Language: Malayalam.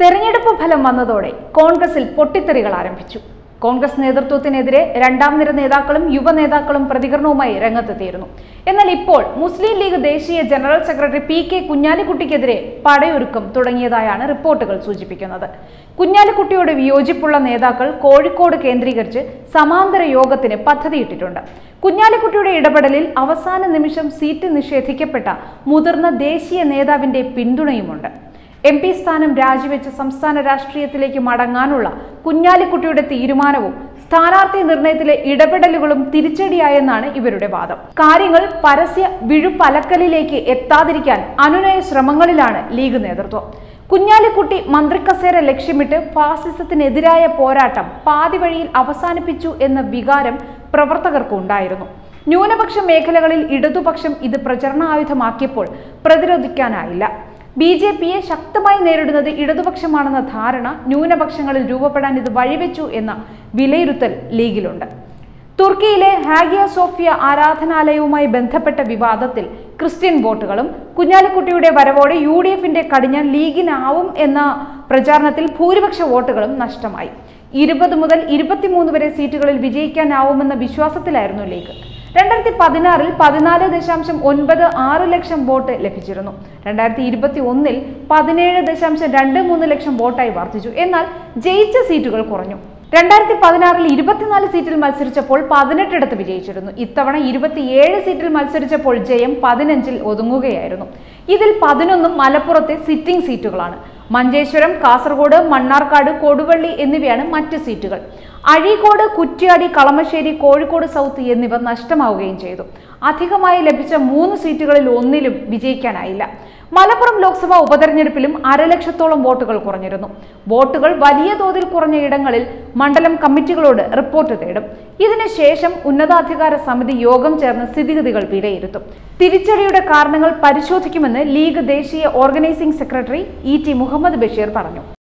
തെരഞ്ഞെടുപ്പ് ഫലം വന്നതോടെ കോൺഗ്രസിൽ പൊട്ടിത്തെറികൾ ആരംഭിച്ചു കോൺഗ്രസ് നേതൃത്വത്തിനെതിരെ രണ്ടാം നിര നേതാക്കളും യുവ നേതാക്കളും പ്രതികരണവുമായി രംഗത്തെത്തിയിരുന്നു എന്നാൽ ഇപ്പോൾ മുസ്ലിം ലീഗ് ദേശീയ ജനറൽ സെക്രട്ടറി പി കെ കുഞ്ഞാലിക്കുട്ടിക്കെതിരെ പടയൊരുക്കം തുടങ്ങിയതായാണ് റിപ്പോർട്ടുകൾ സൂചിപ്പിക്കുന്നത് കുഞ്ഞാലിക്കുട്ടിയോട് വിയോജിപ്പുള്ള നേതാക്കൾ കോഴിക്കോട് കേന്ദ്രീകരിച്ച് സമാന്തര യോഗത്തിന് പദ്ധതിയിട്ടിട്ടുണ്ട് കുഞ്ഞാലിക്കുട്ടിയുടെ ഇടപെടലിൽ അവസാന നിമിഷം സീറ്റ് നിഷേധിക്കപ്പെട്ട മുതിർന്ന ദേശീയ നേതാവിന്റെ പിന്തുണയുമുണ്ട് എം പി സ്ഥാനം രാജിവെച്ച് സംസ്ഥാന രാഷ്ട്രീയത്തിലേക്ക് മടങ്ങാനുള്ള കുഞ്ഞാലിക്കുട്ടിയുടെ തീരുമാനവും സ്ഥാനാർത്ഥി നിർണയത്തിലെ ഇടപെടലുകളും തിരിച്ചടിയായെന്നാണ് ഇവരുടെ വാദം കാര്യങ്ങൾ പരസ്യ വിഴുപ്പലക്കലിലേക്ക് എത്താതിരിക്കാൻ അനുനയ ശ്രമങ്ങളിലാണ് ലീഗ് നേതൃത്വം കുഞ്ഞാലിക്കുട്ടി മന്ത്രിക്കസേര ലക്ഷ്യമിട്ട് ഫാസിസത്തിനെതിരായ പോരാട്ടം പാതി വഴിയിൽ അവസാനിപ്പിച്ചു എന്ന വികാരം പ്രവർത്തകർക്ക് ഉണ്ടായിരുന്നു ന്യൂനപക്ഷ മേഖലകളിൽ ഇടതുപക്ഷം ഇത് പ്രചരണായുധമാക്കിയപ്പോൾ പ്രതിരോധിക്കാനായില്ല ബി ജെ പിയെ ശക്തമായി നേരിടുന്നത് ഇടതുപക്ഷമാണെന്ന ധാരണ ന്യൂനപക്ഷങ്ങളിൽ രൂപപ്പെടാൻ ഇത് വഴിവെച്ചു എന്ന വിലയിരുത്തൽ ലീഗിലുണ്ട് തുർക്കിയിലെ ഹാഗിയ സോഫിയ ആരാധനാലയവുമായി ബന്ധപ്പെട്ട വിവാദത്തിൽ ക്രിസ്ത്യൻ വോട്ടുകളും കുഞ്ഞാലിക്കുട്ടിയുടെ വരവോടെ യു ഡി എഫിന്റെ കടിഞ്ഞാൻ ലീഗിനാവും എന്ന പ്രചാരണത്തിൽ ഭൂരിപക്ഷ വോട്ടുകളും നഷ്ടമായി ഇരുപത് മുതൽ ഇരുപത്തിമൂന്ന് വരെ സീറ്റുകളിൽ വിജയിക്കാനാവുമെന്ന വിശ്വാസത്തിലായിരുന്നു ലീഗ് രണ്ടായിരത്തി പതിനാറിൽ പതിനാല് ദശാംശം ഒൻപത് ആറ് ലക്ഷം വോട്ട് ലഭിച്ചിരുന്നു രണ്ടായിരത്തി ഇരുപത്തി ഒന്നിൽ പതിനേഴ് ദശാംശം രണ്ട് മൂന്ന് ലക്ഷം വോട്ടായി വർദ്ധിച്ചു എന്നാൽ ജയിച്ച സീറ്റുകൾ കുറഞ്ഞു രണ്ടായിരത്തി പതിനാറിൽ ഇരുപത്തിനാല് സീറ്റിൽ മത്സരിച്ചപ്പോൾ പതിനെട്ടിടത്ത് വിജയിച്ചിരുന്നു ഇത്തവണ ഇരുപത്തിയേഴ് സീറ്റിൽ മത്സരിച്ചപ്പോൾ ജയം പതിനഞ്ചിൽ ഒതുങ്ങുകയായിരുന്നു ഇതിൽ പതിനൊന്നും മലപ്പുറത്തെ സിറ്റിംഗ് സീറ്റുകളാണ് മഞ്ചേശ്വരം കാസർഗോഡ് മണ്ണാർക്കാട് കൊടുവള്ളി എന്നിവയാണ് മറ്റ് സീറ്റുകൾ അഴീക്കോട് കുറ്റ്യാടി കളമശ്ശേരി കോഴിക്കോട് സൗത്ത് എന്നിവ നഷ്ടമാവുകയും ചെയ്തു അധികമായി ലഭിച്ച മൂന്ന് സീറ്റുകളിൽ ഒന്നിലും വിജയിക്കാനായില്ല മലപ്പുറം ലോക്സഭാ ഉപതെരഞ്ഞെടുപ്പിലും അരലക്ഷത്തോളം വോട്ടുകൾ കുറഞ്ഞിരുന്നു വോട്ടുകൾ വലിയ തോതിൽ കുറഞ്ഞ ഇടങ്ങളിൽ മണ്ഡലം കമ്മിറ്റികളോട് റിപ്പോർട്ട് തേടും ഇതിനുശേഷം ഉന്നതാധികാര സമിതി യോഗം ചേർന്ന് സ്ഥിതിഗതികൾ വിലയിരുത്തും തിരിച്ചടിയുടെ കാരണങ്ങൾ പരിശോധിക്കുമെന്ന് ലീഗ് ദേശീയ organising secretary E T Muhammad Basheer പറഞ്ഞു